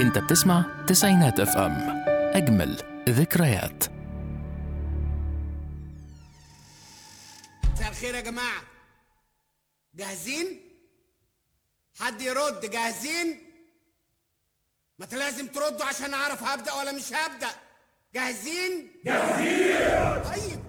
انت بتسمع تسعينات اف ام اجمل ذكريات مساء الخير يا جماعة جاهزين؟ حد يرد جاهزين؟ ما انت لازم تردوا عشان اعرف هبدأ ولا مش هبدأ جاهزين؟ جاهزين طيب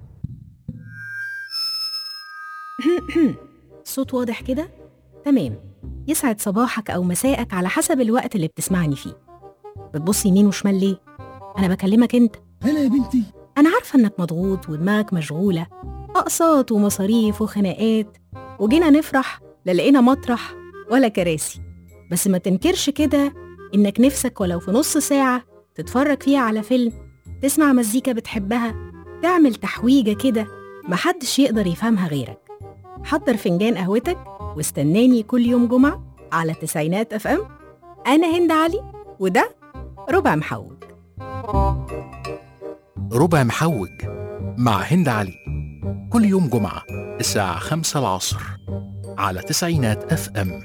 صوت واضح كده؟ تمام يسعد صباحك أو مساءك على حسب الوقت اللي بتسمعني فيه بتبص يمين وشمال ليه؟ أنا بكلمك أنت هلا يا بنتي أنا عارفة إنك مضغوط ودماغك مشغولة أقساط ومصاريف وخناقات وجينا نفرح لا لقينا مطرح ولا كراسي بس ما تنكرش كده إنك نفسك ولو في نص ساعة تتفرج فيها على فيلم تسمع مزيكا بتحبها تعمل تحويجة كده محدش يقدر يفهمها غيرك حضر فنجان قهوتك واستناني كل يوم جمعة على تسعينات اف ام أنا هند علي وده ربع محوج ربع محوج مع هند علي كل يوم جمعة الساعة خمسة العصر على تسعينات اف ام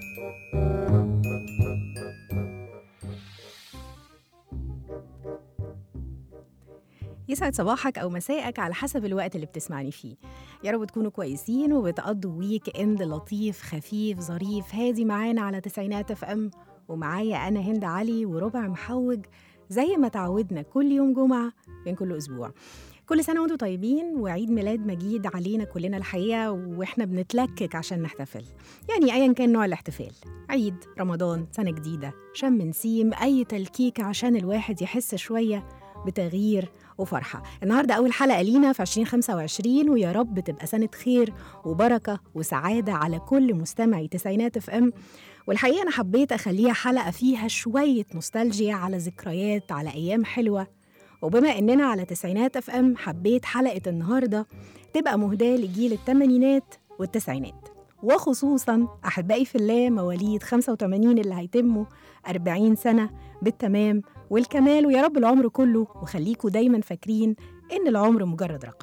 يسعد صباحك أو مساءك على حسب الوقت اللي بتسمعني فيه يا رب تكونوا كويسين وبتقضوا ويك اند لطيف خفيف ظريف هادي معانا على تسعينات اف ام ومعايا أنا هند علي وربع محوج زي ما تعودنا كل يوم جمعة بين كل أسبوع كل سنة وانتم طيبين وعيد ميلاد مجيد علينا كلنا الحقيقة واحنا بنتلكك عشان نحتفل يعني أيا كان نوع الاحتفال عيد رمضان سنة جديدة شم نسيم أي تلكيك عشان الواحد يحس شوية بتغيير وفرحة النهاردة أول حلقة لينا في 2025 ويا رب تبقى سنة خير وبركة وسعادة على كل مستمعي تسعينات اف ام والحقيقة أنا حبيت أخليها حلقة فيها شوية نوستالجيا على ذكريات على أيام حلوة وبما إننا على تسعينات اف ام حبيت حلقة النهاردة تبقى مهداة لجيل الثمانينات والتسعينات وخصوصا أحبائي في الله مواليد 85 اللي هيتموا 40 سنة بالتمام والكمال ويا رب العمر كله وخليكوا دايما فاكرين إن العمر مجرد رقم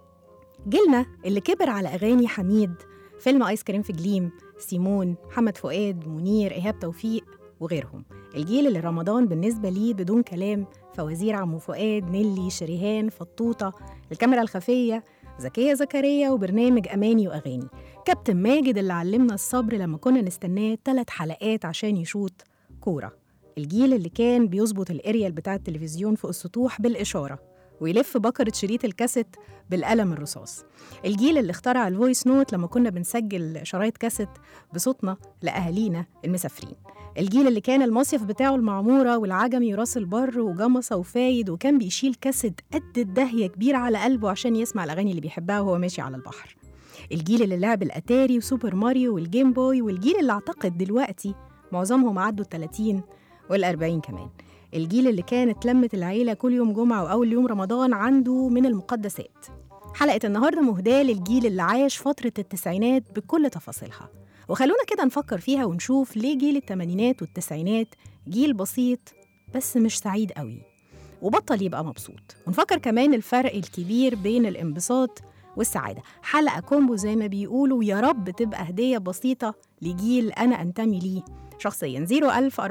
جيلنا اللي كبر على أغاني حميد فيلم آيس كريم في جليم سيمون محمد فؤاد منير إيهاب توفيق وغيرهم الجيل اللي رمضان بالنسبة ليه بدون كلام فوازير عمو فؤاد نيلي شريهان فطوطة الكاميرا الخفية زكية زكريا وبرنامج أماني وأغاني كابتن ماجد اللي علمنا الصبر لما كنا نستناه ثلاث حلقات عشان يشوط كورة الجيل اللي كان بيظبط الاريال بتاع التلفزيون فوق السطوح بالإشارة ويلف بكرة شريط الكاسيت بالقلم الرصاص الجيل اللي اخترع الفويس نوت لما كنا بنسجل شرايط كاسيت بصوتنا لأهالينا المسافرين الجيل اللي كان المصيف بتاعه المعمورة والعجمي وراس البر وجمصة وفايد وكان بيشيل كاسيت قد الدهية كبير على قلبه عشان يسمع الأغاني اللي بيحبها وهو ماشي على البحر الجيل اللي لعب الأتاري وسوبر ماريو والجيم بوي والجيل اللي أعتقد دلوقتي معظمهم عدوا التلاتين والأربعين كمان الجيل اللي كانت لمة العيلة كل يوم جمعة وأول يوم رمضان عنده من المقدسات حلقة النهاردة مهداة للجيل اللي عاش فترة التسعينات بكل تفاصيلها وخلونا كده نفكر فيها ونشوف ليه جيل التمانينات والتسعينات جيل بسيط بس مش سعيد قوي وبطل يبقى مبسوط ونفكر كمان الفرق الكبير بين الانبساط والسعادة حلقة كومبو زي ما بيقولوا يا رب تبقى هدية بسيطة لجيل أنا أنتمي ليه شخصيا 01000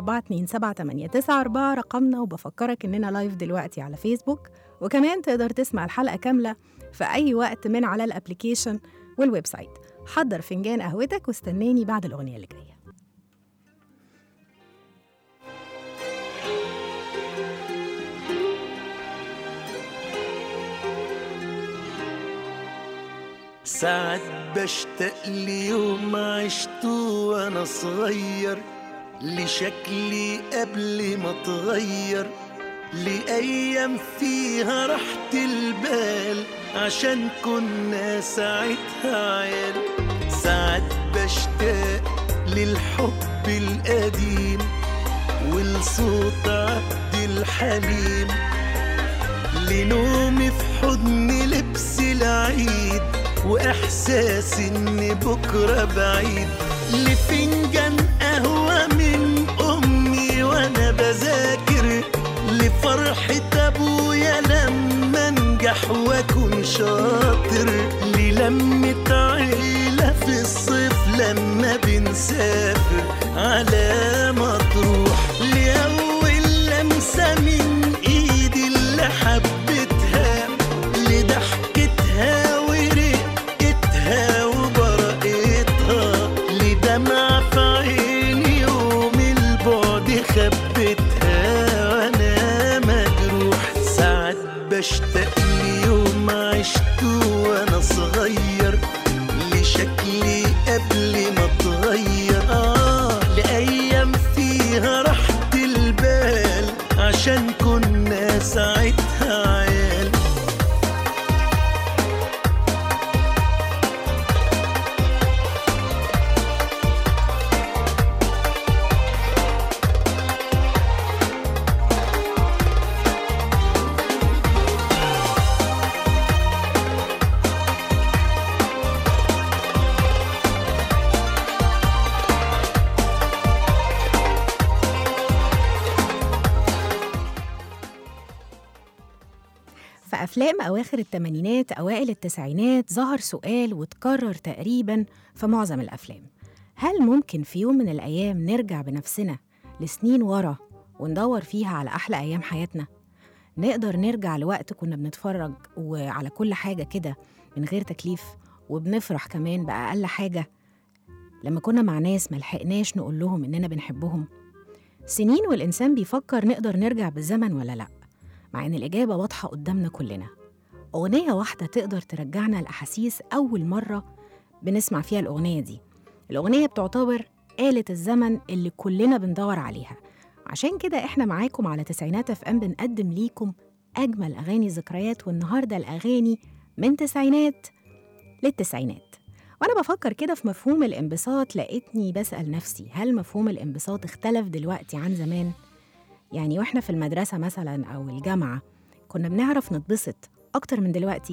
427 رقمنا وبفكرك إننا لايف دلوقتي على فيسبوك وكمان تقدر تسمع الحلقة كاملة في أي وقت من على الأبليكيشن والويب سايت حضر فنجان قهوتك واستناني بعد الأغنية اللي جاية ساعات بشتاق ليوم عشته وانا صغير لشكلي قبل ما اتغير لأيام فيها راحة البال عشان كنا ساعتها عيال ساعات بشتاق للحب القديم ولصوت عبد الحليم لنومي في حضن لبس العيد واحساس ان بكره بعيد لفنجان قهوه من امي وانا بذاكر لفرحه ابويا لما انجح واكون شاطر للمه عيله في الصيف لما بنسافر على مطروح لاول أفلام أواخر الثمانينات أوائل التسعينات ظهر سؤال وتكرر تقريبا في معظم الأفلام هل ممكن في يوم من الأيام نرجع بنفسنا لسنين ورا وندور فيها على أحلى أيام حياتنا؟ نقدر نرجع لوقت كنا بنتفرج وعلى كل حاجة كده من غير تكليف وبنفرح كمان بأقل حاجة لما كنا مع ناس ملحقناش نقول لهم إننا بنحبهم سنين والإنسان بيفكر نقدر نرجع بالزمن ولا لأ مع إن الإجابة واضحة قدامنا كلنا أغنية واحدة تقدر ترجعنا لأحاسيس أول مرة بنسمع فيها الأغنية دي الأغنية بتعتبر آلة الزمن اللي كلنا بندور عليها عشان كده إحنا معاكم على تسعينات اف ام بنقدم ليكم أجمل أغاني ذكريات والنهاردة الأغاني من تسعينات للتسعينات وأنا بفكر كده في مفهوم الانبساط لقيتني بسأل نفسي هل مفهوم الانبساط اختلف دلوقتي عن زمان؟ يعني واحنا في المدرسة مثلا أو الجامعة كنا بنعرف نتبسط أكتر من دلوقتي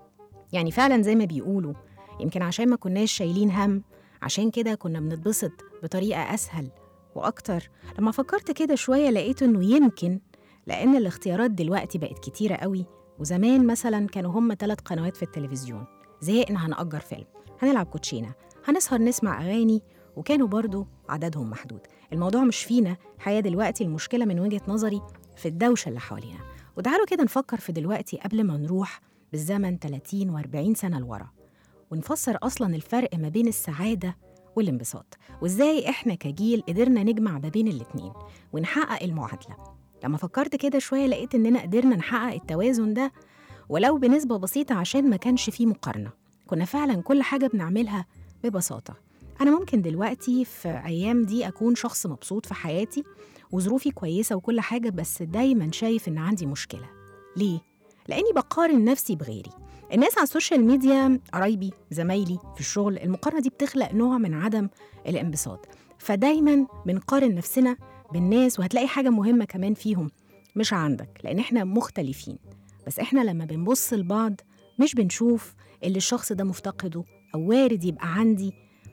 يعني فعلا زي ما بيقولوا يمكن عشان ما كناش شايلين هم عشان كده كنا بنتبسط بطريقة أسهل وأكتر لما فكرت كده شوية لقيت إنه يمكن لأن الاختيارات دلوقتي بقت كتيرة قوي وزمان مثلا كانوا هم ثلاث قنوات في التلفزيون زهقنا هنأجر فيلم هنلعب كوتشينة هنسهر نسمع أغاني وكانوا برضو عددهم محدود الموضوع مش فينا الحقيقة دلوقتي المشكلة من وجهة نظري في الدوشة اللي حوالينا وتعالوا كده نفكر في دلوقتي قبل ما نروح بالزمن 30 و40 سنة لورا ونفسر أصلا الفرق ما بين السعادة والانبساط وإزاي إحنا كجيل قدرنا نجمع ما بين الاتنين ونحقق المعادلة لما فكرت كده شوية لقيت إننا قدرنا نحقق التوازن ده ولو بنسبة بسيطة عشان ما كانش فيه مقارنة كنا فعلا كل حاجة بنعملها ببساطة أنا ممكن دلوقتي في أيام دي أكون شخص مبسوط في حياتي وظروفي كويسة وكل حاجة بس دايما شايف إن عندي مشكلة ليه؟ لأني بقارن نفسي بغيري الناس على السوشيال ميديا قرايبي زمايلي في الشغل المقارنة دي بتخلق نوع من عدم الانبساط فدايما بنقارن نفسنا بالناس وهتلاقي حاجة مهمة كمان فيهم مش عندك لأن إحنا مختلفين بس إحنا لما بنبص لبعض مش بنشوف اللي الشخص ده مفتقده أو وارد يبقى عندي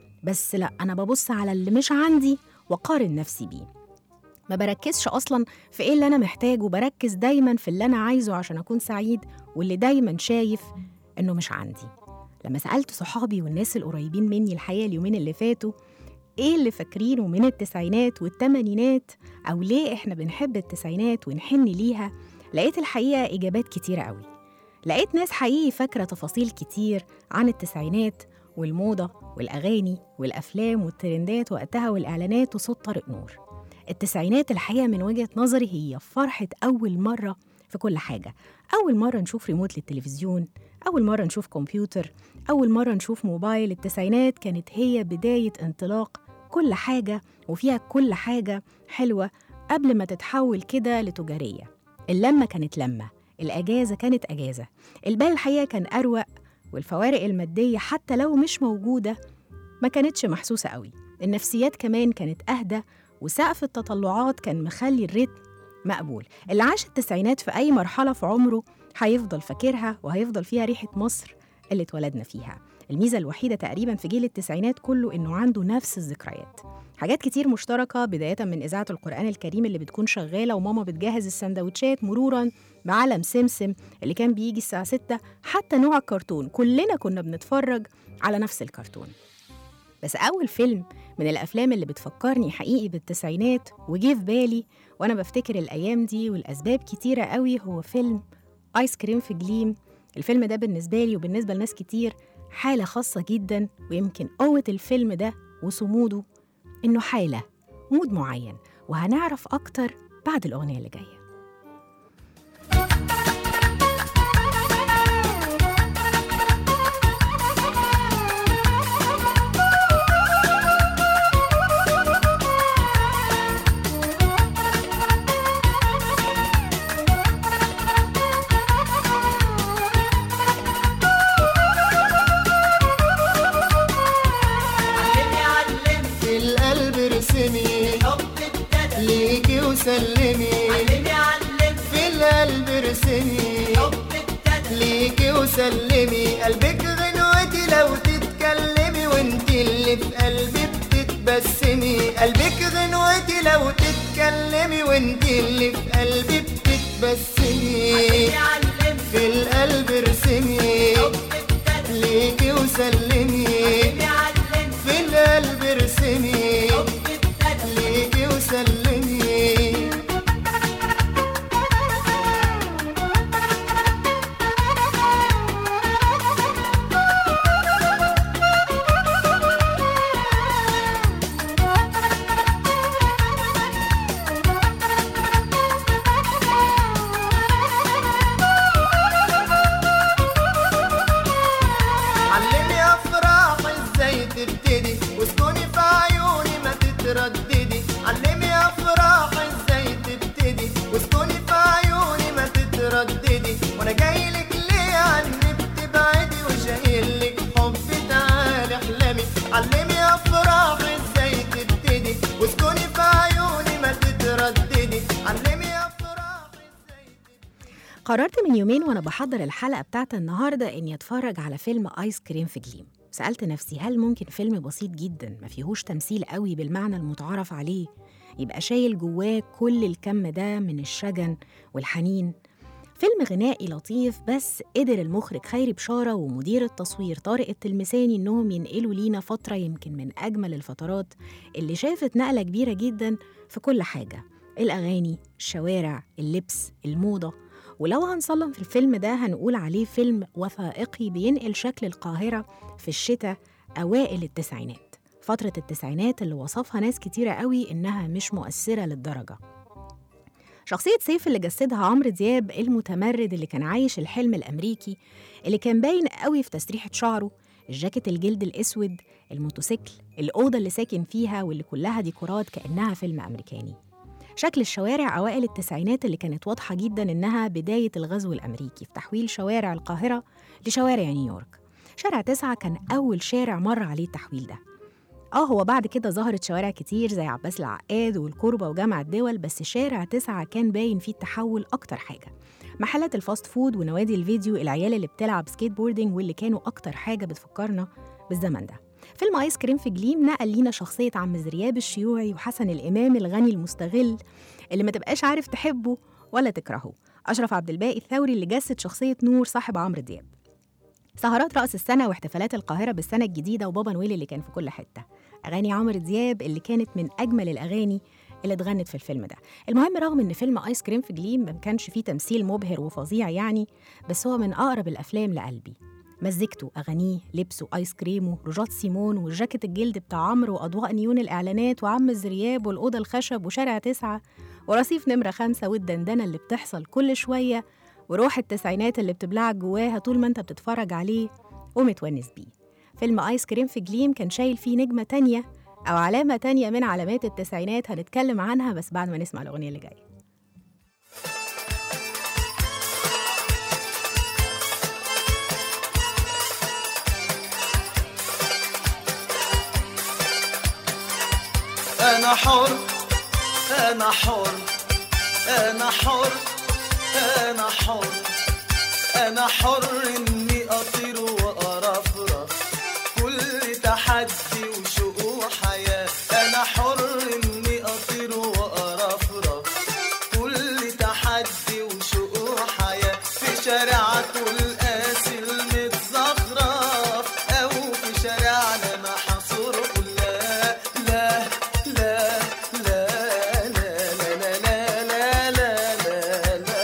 بس لا أنا ببص على اللي مش عندي وقارن نفسي بيه ما بركزش أصلا في إيه اللي أنا محتاجه بركز دايما في اللي أنا عايزه عشان أكون سعيد واللي دايما شايف إنه مش عندي لما سألت صحابي والناس القريبين مني الحقيقة اليومين اللي فاتوا إيه اللي فاكرينه من التسعينات والتمانينات أو ليه إحنا بنحب التسعينات ونحن ليها لقيت الحقيقة إجابات كتيرة قوي لقيت ناس حقيقي فاكرة تفاصيل كتير عن التسعينات والموضة والأغاني والأفلام والترندات وقتها والإعلانات وصوت طارق نور التسعينات الحقيقة من وجهة نظري هي فرحة أول مرة في كل حاجة أول مرة نشوف ريموت للتلفزيون أول مرة نشوف كمبيوتر أول مرة نشوف موبايل التسعينات كانت هي بداية انطلاق كل حاجة وفيها كل حاجة حلوة قبل ما تتحول كده لتجارية اللمة كانت لمة الأجازة كانت أجازة البال الحقيقة كان أروق والفوارق المادية حتى لو مش موجودة ما كانتش محسوسة قوي النفسيات كمان كانت أهدى وسقف التطلعات كان مخلي الريتم مقبول اللي عاش التسعينات في أي مرحلة في عمره هيفضل فاكرها وهيفضل فيها ريحة مصر اللي اتولدنا فيها الميزة الوحيدة تقريبا في جيل التسعينات كله إنه عنده نفس الذكريات حاجات كتير مشتركة بداية من إذاعة القرآن الكريم اللي بتكون شغالة وماما بتجهز السندوتشات مرورا بعلم سمسم اللي كان بيجي الساعة 6 حتى نوع الكرتون كلنا كنا بنتفرج على نفس الكرتون بس أول فيلم من الأفلام اللي بتفكرني حقيقي بالتسعينات وجه في بالي وأنا بفتكر الأيام دي والأسباب كتيرة قوي هو فيلم آيس كريم في جليم الفيلم ده بالنسبة لي وبالنسبة لناس كتير حالة خاصة جدا ويمكن قوة الفيلم ده وصموده إنه حالة مود معين وهنعرف أكتر بعد الأغنية اللي جاية علمي علمي في القلب ارسمي حب ابتدى ليكي وسلمي علمي علمي في القلب ارسمي حب ابتدى ليكي وسلمي قلبك غنوتي لو تتكلمي وانت اللي في قلبي بتتبسمي قلبك غنوتي لو تتكلمي وانت اللي في قلبي بتتبسمي علمي علمي في القلب ارسمي حب ابتدى ليكي وسلمي علمي افراح ازاي تبتدي واسكني في عيوني ما تترددي علمي افراح ازاي تبتدي واسكني في عيوني ما تترددي وانا جاي لك ليه عني بتبعدي وشايل لك حب تعالي احلمي علمي افراح ازاي تبتدي واسكني في عيوني ما تترددي علمي افراح ازاي قررت من يومين وانا بحضر الحلقه بتاعت النهارده اني اتفرج على فيلم ايس كريم في جليم سالت نفسي هل ممكن فيلم بسيط جدا ما فيهوش تمثيل قوي بالمعنى المتعارف عليه يبقى شايل جواه كل الكم ده من الشجن والحنين فيلم غنائي لطيف بس قدر المخرج خيري بشارة ومدير التصوير طارق التلمساني إنهم ينقلوا لينا فترة يمكن من أجمل الفترات اللي شافت نقلة كبيرة جدا في كل حاجة الأغاني، الشوارع، اللبس، الموضة ولو هنصلم في الفيلم ده هنقول عليه فيلم وثائقي بينقل شكل القاهرة في الشتاء أوائل التسعينات فترة التسعينات اللي وصفها ناس كتيرة قوي إنها مش مؤثرة للدرجة شخصية سيف اللي جسدها عمرو دياب المتمرد اللي كان عايش الحلم الأمريكي اللي كان باين قوي في تسريحة شعره الجاكيت الجلد الأسود الموتوسيكل الأوضة اللي ساكن فيها واللي كلها ديكورات كأنها فيلم أمريكاني شكل الشوارع أوائل التسعينات اللي كانت واضحة جدا إنها بداية الغزو الأمريكي في تحويل شوارع القاهرة لشوارع نيويورك شارع تسعة كان أول شارع مر عليه التحويل ده اه هو بعد كده ظهرت شوارع كتير زي عباس العقاد والكوربة وجامع الدول بس شارع تسعة كان باين فيه التحول أكتر حاجة محلات الفاست فود ونوادي الفيديو العيال اللي بتلعب سكيت بوردنج واللي كانوا أكتر حاجة بتفكرنا بالزمن ده فيلم آيس كريم في جليم نقل لينا شخصية عم زرياب الشيوعي وحسن الإمام الغني المستغل اللي ما تبقاش عارف تحبه ولا تكرهه أشرف عبد الباقي الثوري اللي جسد شخصية نور صاحب عمرو دياب سهرات رأس السنة واحتفالات القاهرة بالسنة الجديدة وبابا نويل اللي كان في كل حتة أغاني عمرو دياب اللي كانت من أجمل الأغاني اللي اتغنت في الفيلم ده المهم رغم ان فيلم ايس كريم في جليم ما كانش فيه تمثيل مبهر وفظيع يعني بس هو من اقرب الافلام لقلبي مزيكته اغانيه لبسه ايس كريمه رجات سيمون والجاكيت الجلد بتاع عمرو واضواء نيون الاعلانات وعم الزرياب والاوضه الخشب وشارع تسعة ورصيف نمره خمسة والدندنه اللي بتحصل كل شويه وروح التسعينات اللي بتبلعك جواها طول ما انت بتتفرج عليه ومتونس بيه فيلم آيس كريم في جليم كان شايل فيه نجمة تانية أو علامة تانية من علامات التسعينات هنتكلم عنها بس بعد ما نسمع الأغنية اللي جاية أنا حر أنا حر أنا حر أنا حر أنا حر إني أطير وأرفرف كل تحدي وشوق وحياة أنا حر إني أطير وأرفرف كل تحدي وشوق وحياة في شارعة القاسي المتزخرف أو في شارعنا محصور لا لا لا لا لا لا لا لا لا لا لا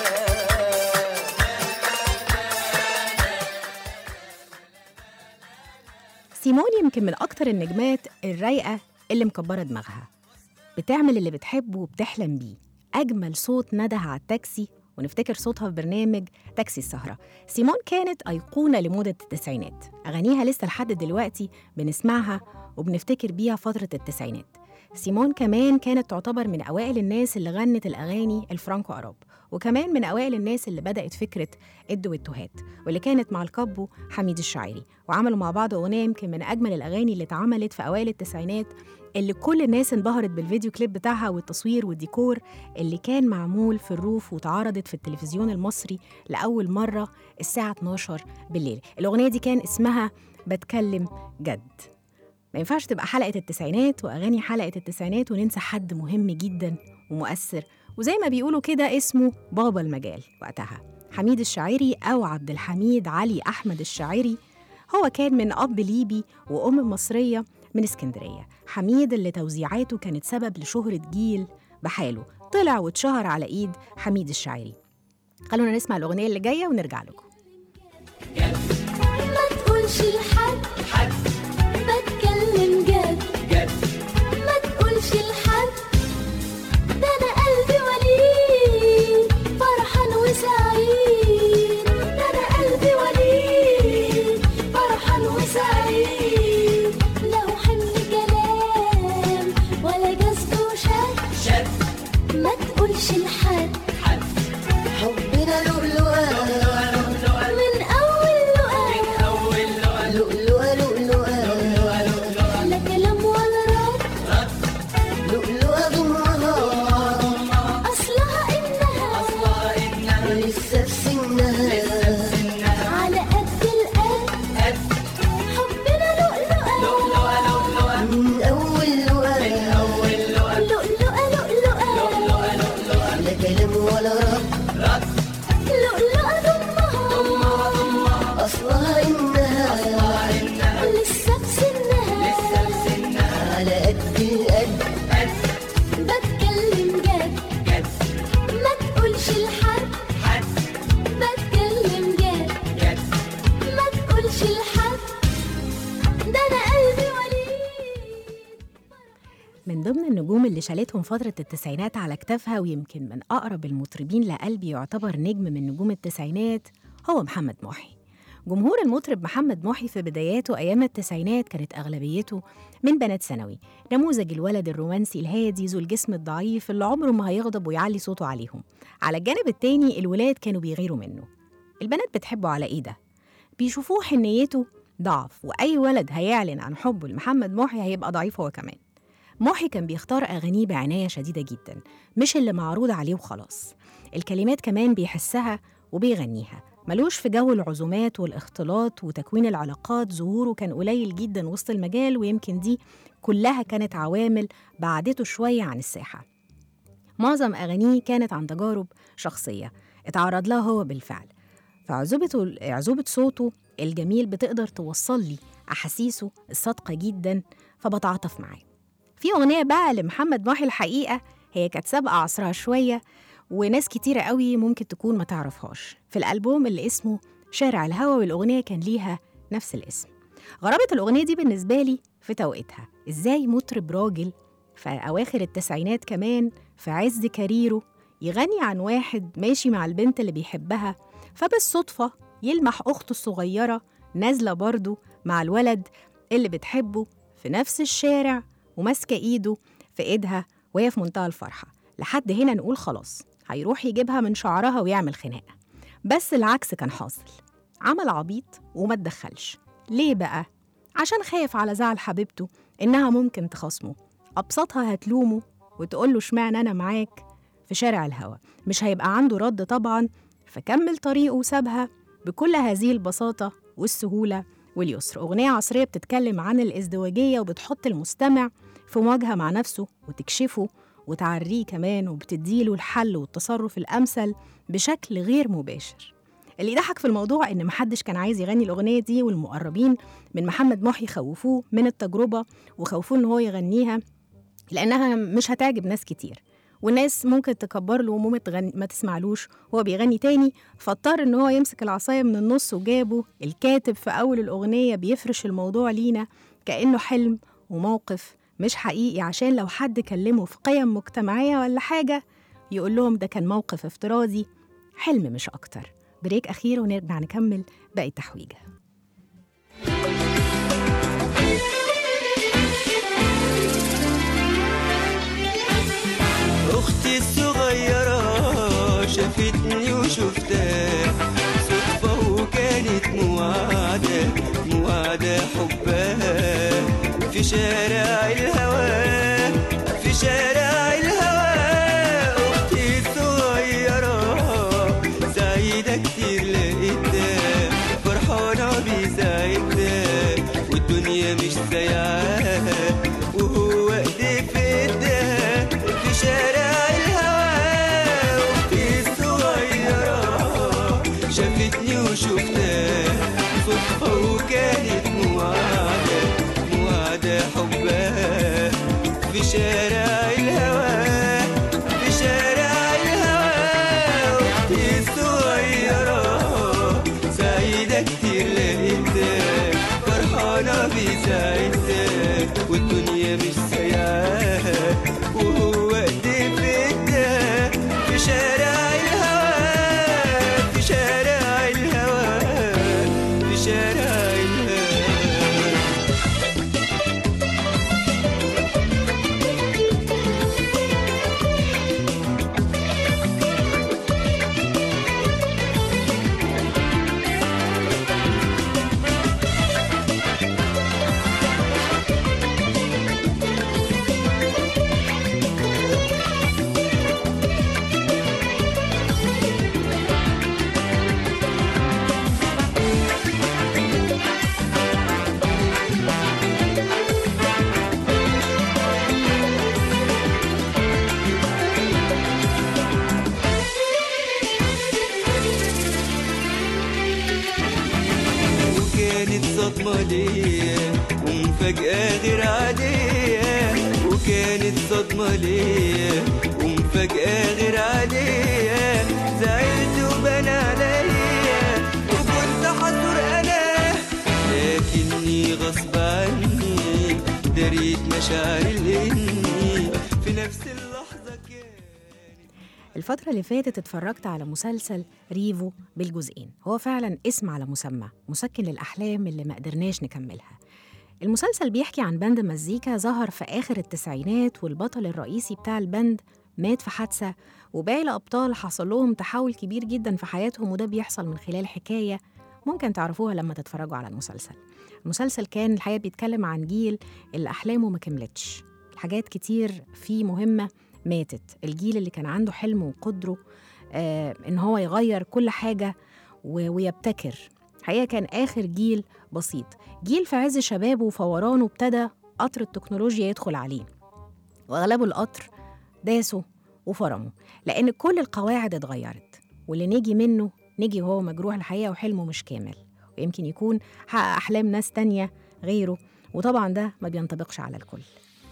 سيمون يمكن من أكتر النجمات الرايقة اللي مكبرة دماغها بتعمل اللي بتحبه وبتحلم بيه أجمل صوت نده على التاكسي ونفتكر صوتها في برنامج تاكسي السهرة سيمون كانت أيقونة لموضة التسعينات أغانيها لسه لحد دلوقتي بنسمعها وبنفتكر بيها فترة التسعينات سيمون كمان كانت تعتبر من أوائل الناس اللي غنت الأغاني الفرانكو أراب وكمان من أوائل الناس اللي بدأت فكرة الدويتوهات واللي كانت مع الكابو حميد الشاعري وعملوا مع بعض أغنية يمكن من أجمل الأغاني اللي اتعملت في أوائل التسعينات اللي كل الناس انبهرت بالفيديو كليب بتاعها والتصوير والديكور اللي كان معمول في الروف واتعرضت في التلفزيون المصري لأول مرة الساعة 12 بالليل الأغنية دي كان اسمها بتكلم جد ما ينفعش تبقى حلقة التسعينات وأغاني حلقة التسعينات وننسى حد مهم جدا ومؤثر وزي ما بيقولوا كده اسمه بابا المجال وقتها حميد الشاعري أو عبد الحميد علي أحمد الشاعري هو كان من أب ليبي وأم مصرية من اسكندرية حميد اللي توزيعاته كانت سبب لشهرة جيل بحاله طلع واتشهر على إيد حميد الشاعري خلونا نسمع الأغنية اللي جاية ونرجع لكم ما تقولش لحد حد بتكلم جد جد ما تقولش لحد ده انا قلبي وليد فرحان وسعيد ده انا قلبي وليد فرحان وسعيد لو حمل كلام ولا جذب وشك شد ما تقولش لحد حد حبنا لؤلؤة من اول لقاء أول لقا لؤلؤة لؤلؤة لا كلام ولا رد لؤلؤة ضمها اصلها انها أصلها إنها لسه في سنها على قد القد قد حبنا لؤلؤة لؤلؤة لؤلؤة من أول لؤلؤة أول لقا لؤلؤة لؤلؤة لا كلام ولا رد لؤلؤة ضمها أصلها إنها لسه في سنها على قد القد بتكلم جد جد ما تقولش لحد حد بتكلم جد جد ما تقولش لحد ده انا قلبي وليد من ضمن النجوم اللي شالتهم فترة التسعينات على كتافها ويمكن من أقرب المطربين لقلبي يعتبر نجم من نجوم التسعينات هو محمد محي جمهور المطرب محمد محي في بداياته أيام التسعينات كانت أغلبيته من بنات ثانوي نموذج الولد الرومانسي الهادي ذو الجسم الضعيف اللي عمره ما هيغضب ويعلي صوته عليهم على الجانب التاني الولاد كانوا بيغيروا منه البنات بتحبه على إيه ده؟ بيشوفوه حنيته ضعف وأي ولد هيعلن عن حبه لمحمد محي هيبقى ضعيف هو كمان محي كان بيختار أغانيه بعناية شديدة جدا مش اللي معروض عليه وخلاص الكلمات كمان بيحسها وبيغنيها ملوش في جو العزومات والاختلاط وتكوين العلاقات ظهوره كان قليل جدا وسط المجال ويمكن دي كلها كانت عوامل بعدته شوية عن الساحة معظم أغانيه كانت عن تجارب شخصية اتعرض لها هو بالفعل فعزوبته عزوبة صوته الجميل بتقدر توصل لي أحاسيسه الصادقة جدا فبتعاطف معاه في أغنية بقى لمحمد محي الحقيقة هي كانت سابقة عصرها شوية وناس كتيرة قوي ممكن تكون ما تعرفهاش في الألبوم اللي اسمه شارع الهوى والأغنية كان ليها نفس الاسم غرابة الأغنية دي بالنسبة لي في توقيتها إزاي مطرب راجل في أواخر التسعينات كمان في عز كاريره يغني عن واحد ماشي مع البنت اللي بيحبها فبالصدفة يلمح أخته الصغيرة نازلة برضه مع الولد اللي بتحبه في نفس الشارع وماسكة إيده في إيدها وهي في منتهى الفرحة لحد هنا نقول خلاص هيروح يجيبها من شعرها ويعمل خناقة بس العكس كان حاصل عمل عبيط وما اتدخلش ليه بقى؟ عشان خايف على زعل حبيبته إنها ممكن تخاصمه أبسطها هتلومه وتقول له اشمعنى أنا معاك في شارع الهوا مش هيبقى عنده رد طبعا فكمل طريقه وسابها بكل هذه البساطة والسهولة واليسر أغنية عصرية بتتكلم عن الازدواجية وبتحط المستمع في مواجهة مع نفسه وتكشفه وتعريه كمان وبتديله الحل والتصرف الأمثل بشكل غير مباشر اللي يضحك في الموضوع إن محدش كان عايز يغني الأغنية دي والمقربين من محمد محي خوفوه من التجربة وخوفوه إن هو يغنيها لأنها مش هتعجب ناس كتير والناس ممكن تكبر له وما تغني ما تسمعلوش وهو بيغني تاني فاضطر ان هو يمسك العصايه من النص وجابه الكاتب في اول الاغنيه بيفرش الموضوع لينا كانه حلم وموقف مش حقيقي عشان لو حد كلمه في قيم مجتمعيه ولا حاجه يقول لهم ده كان موقف افتراضي حلم مش اكتر بريك اخير ونرجع نكمل باقي تحويجه أختي الصغيرة شافتني وشفتها صدفة وكانت موعدة موعدة حبها في شارع الهوى في شارع الهوى أختي الصغيرة سعيدة كتير لقيتها فرحانة شارع الهوى في شارع الهوى اختي الصغيرة سعيدة كتير لقيتك فرحانة بسعادتك والدنيا مش سايعة وهو وقت فتك في شارع الهوى في شارع الهوى في شارع الهوى وكانت صدمة ليا ومفاجأة غير عادية وكانت صدمة ليا ومفاجأة غير عادية زعلت وبان عليا وكنت حصر أنا لكني غصب عني دريت مشاعري لإني في نفس اللحظة كان الفترة اللي فاتت اتفرجت على مسلسل ريفو بالجزئين هو فعلا اسم على مسمى مسكن للأحلام اللي ما قدرناش نكملها المسلسل بيحكي عن بند مزيكا ظهر في آخر التسعينات والبطل الرئيسي بتاع البند مات في حادثة وباقي الأبطال حصل لهم تحول كبير جدا في حياتهم وده بيحصل من خلال حكاية ممكن تعرفوها لما تتفرجوا على المسلسل المسلسل كان الحقيقة بيتكلم عن جيل اللي أحلامه ما كملتش حاجات كتير فيه مهمة ماتت الجيل اللي كان عنده حلم وقدره آه إن هو يغير كل حاجة و- ويبتكر الحقيقة كان آخر جيل بسيط جيل في عز شبابه وفورانه ابتدى قطر التكنولوجيا يدخل عليه وأغلبه القطر داسه وفرمه لأن كل القواعد اتغيرت واللي نجي منه نجي وهو مجروح الحقيقة وحلمه مش كامل ويمكن يكون حقق أحلام ناس تانية غيره وطبعا ده ما بينطبقش على الكل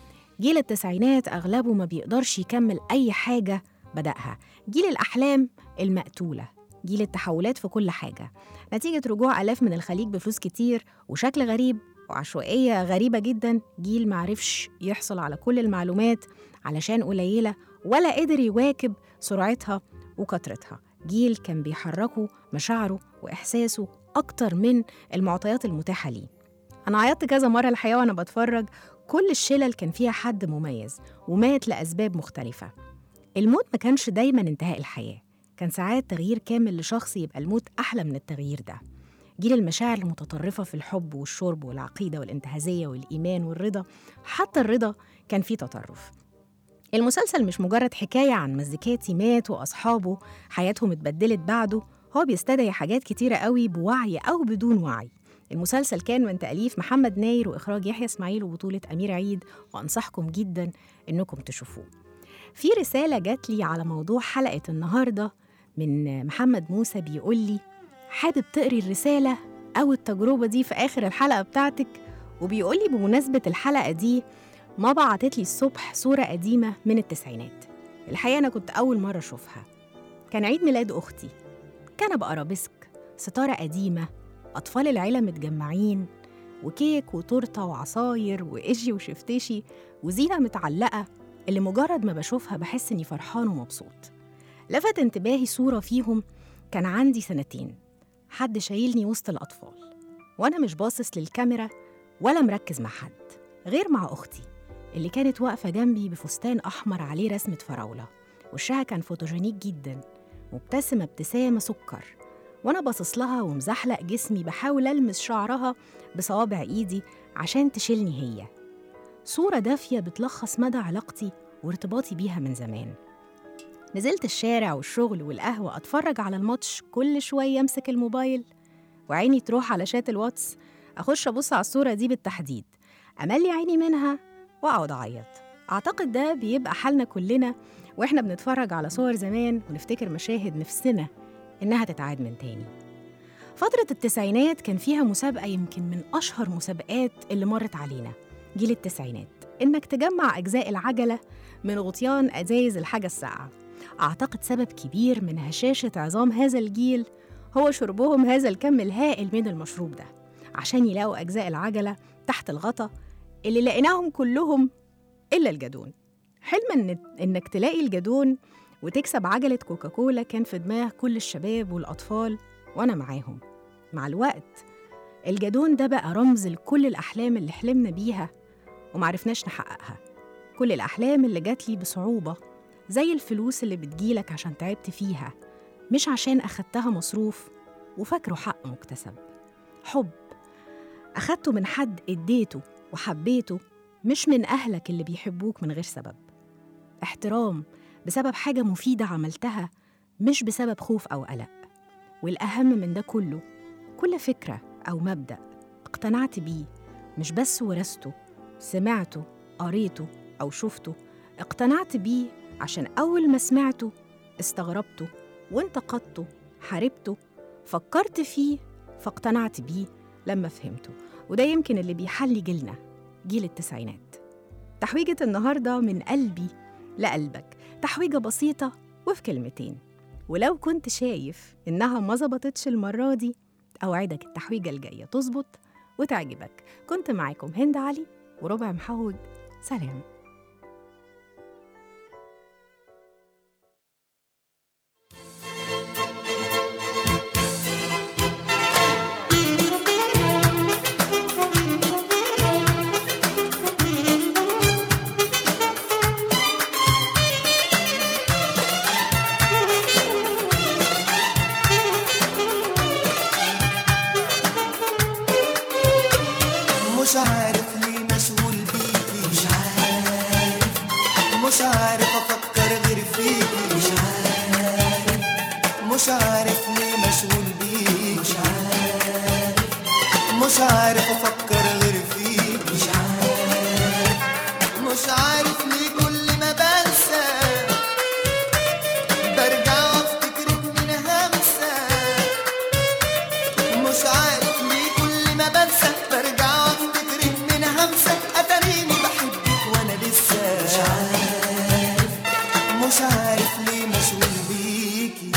جيل التسعينات أغلبه ما بيقدرش يكمل أي حاجة بدأها جيل الأحلام المقتولة جيل التحولات في كل حاجة نتيجة رجوع آلاف من الخليج بفلوس كتير وشكل غريب وعشوائية غريبة جدا جيل معرفش يحصل على كل المعلومات علشان قليلة ولا قدر يواكب سرعتها وكثرتها جيل كان بيحركه مشاعره وإحساسه أكتر من المعطيات المتاحة ليه أنا عيطت كذا مرة الحقيقة وأنا بتفرج كل الشلل كان فيها حد مميز ومات لأسباب مختلفة الموت ما كانش دايما انتهاء الحياة كان ساعات تغيير كامل لشخص يبقى الموت أحلى من التغيير ده جيل المشاعر المتطرفة في الحب والشرب والعقيدة والانتهازية والإيمان والرضا حتى الرضا كان فيه تطرف المسلسل مش مجرد حكاية عن مزيكاتي مات وأصحابه حياتهم اتبدلت بعده هو بيستدعي حاجات كتيرة قوي بوعي أو بدون وعي المسلسل كان من تأليف محمد ناير وإخراج يحيى إسماعيل وبطولة أمير عيد وأنصحكم جدا إنكم تشوفوه في رسالة جات لي على موضوع حلقة النهاردة من محمد موسى بيقول لي حابب تقري الرسالة أو التجربة دي في آخر الحلقة بتاعتك وبيقول لي بمناسبة الحلقة دي ما بعتت لي الصبح صورة قديمة من التسعينات الحقيقة أنا كنت أول مرة أشوفها كان عيد ميلاد أختي كنب أرابيسك ستارة قديمة أطفال العيلة متجمعين وكيك وتورتة وعصاير وإجي وشفتشي وزينة متعلقة اللي مجرد ما بشوفها بحس إني فرحان ومبسوط لفت انتباهي صورة فيهم كان عندي سنتين حد شايلني وسط الأطفال وأنا مش باصص للكاميرا ولا مركز مع حد غير مع أختي اللي كانت واقفة جنبي بفستان أحمر عليه رسمة فراولة وشها كان فوتوجينيك جدا مبتسمة ابتسامة سكر وأنا باصص لها ومزحلق جسمي بحاول ألمس شعرها بصوابع إيدي عشان تشيلني هي صورة دافية بتلخص مدى علاقتي وارتباطي بيها من زمان نزلت الشارع والشغل والقهوة أتفرج على الماتش كل شوية أمسك الموبايل وعيني تروح على شات الواتس أخش أبص على الصورة دي بالتحديد أملي عيني منها وأقعد أعيط أعتقد ده بيبقى حالنا كلنا وإحنا بنتفرج على صور زمان ونفتكر مشاهد نفسنا إنها تتعاد من تاني فترة التسعينات كان فيها مسابقة يمكن من أشهر مسابقات اللي مرت علينا جيل التسعينات إنك تجمع أجزاء العجلة من غطيان أزايز الحاجة الساقعة أعتقد سبب كبير من هشاشة عظام هذا الجيل هو شربهم هذا الكم الهائل من المشروب ده عشان يلاقوا أجزاء العجلة تحت الغطا اللي لقيناهم كلهم إلا الجدون حلم إن إنك تلاقي الجدون وتكسب عجلة كوكاكولا كان في دماغ كل الشباب والأطفال وأنا معاهم مع الوقت الجدون ده بقى رمز لكل الأحلام اللي حلمنا بيها ومعرفناش نحققها كل الأحلام اللي جات لي بصعوبة زي الفلوس اللي بتجيلك عشان تعبت فيها مش عشان أخدتها مصروف وفاكره حق مكتسب حب أخدته من حد اديته وحبيته مش من أهلك اللي بيحبوك من غير سبب احترام بسبب حاجة مفيدة عملتها مش بسبب خوف أو قلق والأهم من ده كله كل فكرة أو مبدأ اقتنعت بيه مش بس ورثته سمعته قريته أو شفته اقتنعت بيه عشان أول ما سمعته استغربته وانتقدته حاربته فكرت فيه فاقتنعت بيه لما فهمته وده يمكن اللي بيحلي جيلنا جيل التسعينات تحويجة النهاردة من قلبي لقلبك تحويجة بسيطة وفي كلمتين ولو كنت شايف إنها ما ظبطتش المرة دي أوعدك التحويجة الجاية تظبط وتعجبك كنت معاكم هند علي وربع محوج سلام مش عارف ليه مشغول بيكي مش عارف مش عارف افكر غير فيكي مش عارف مش عارف ليه مشغول بيكي مش عارف مش عارف افكر غير فيكي مش عارف مش عارف ليه كل ما بنسى برجع وافتكرك من همسه مش عارف ليه كل ما بنسى برجع وافتكرك من همسة اتاريني بحبك وانا لسه مش عارف مش عارف ليه مشغول بيكي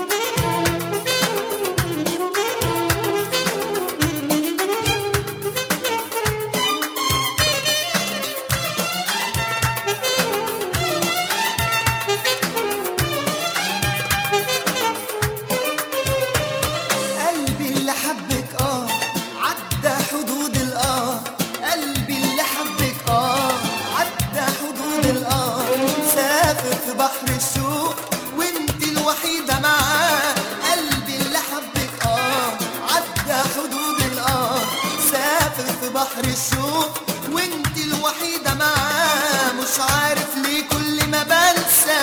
قلبي اللي حبك اه عدى حدود الاه قلبي اللي حبك اه عدى حدود الاه سافر في بحر الشوق وانت الوحيدة معاه قلبي اللي حبك اه عدى حدود الاه سافر في بحر الشوق وانت الوحيدة معاه مش عارف ليه كل ما بنسى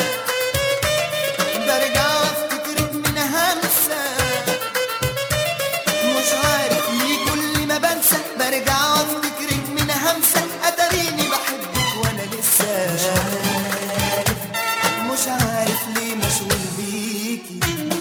برجع وافتكرك من همسه مش عارف ليه كل ما بنسى برجع وافتكرك من همسة اتاريني بحبك وانا لسه مش عارف مش عارف ليه مشغول بيكي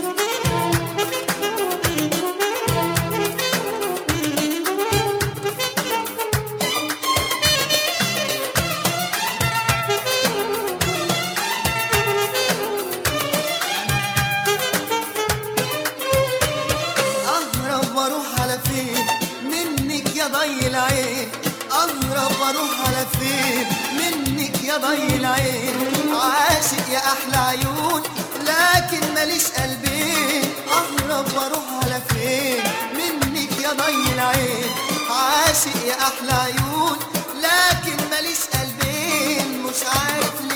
اهرب واروح على فين منك يا ضي العين اهرب واروح على فين منك يا ضي العين عاشق يا احلى عيون لكن ماليش قلبين اهرب واروح على فين منك يا ضي العين عاشق يا احلى عيون لكن ماليش قلبين مش عارف ليه